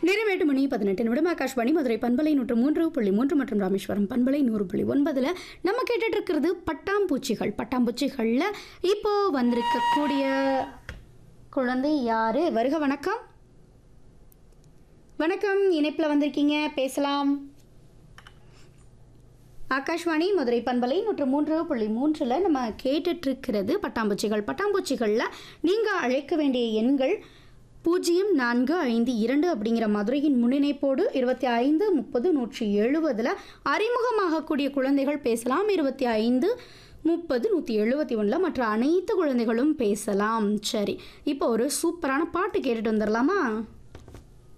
நிறைவேட்டு மணி பதினெட்டு நிமிடம் ஆகாஷ்வாணி மதுரை பண்பலை நூற்று மூன்று புள்ளி மூன்று மற்றும் ராமேஸ்வரம் பண்பலை நூறு புள்ளி ஒன்பதில் நம்ம கேட்டுட்டு இருக்கிறது பட்டாம்பூச்சிகள் பட்டாம்பூச்சிகளில் இப்போ வந்திருக்கக்கூடிய குழந்தை யாரு வருக வணக்கம் வணக்கம் இணைப்பில் வந்திருக்கீங்க பேசலாம் ஆகாஷ்வாணி மதுரை பண்பலை நூற்று மூன்று புள்ளி மூன்றில் நம்ம கேட்டுட்ருக்கிறது பட்டாம்பூச்சிகள் பட்டாம்பூச்சிகளில் நீங்கள் அழைக்க வேண்டிய எண்கள் பூஜ்ஜியம் நான்கு ஐந்து இரண்டு அப்படிங்கிற மதுரையின் முன்னிணைப்போடு இருபத்தி ஐந்து முப்பது நூற்றி எழுபதில் அறிமுகமாகக்கூடிய குழந்தைகள் பேசலாம் இருபத்தி ஐந்து முப்பது நூற்றி எழுபத்தி ஒன்றில் மற்ற அனைத்து குழந்தைகளும் பேசலாம் சரி இப்போ ஒரு சூப்பரான பாட்டு கேட்டுட்டு வந்துடலாமா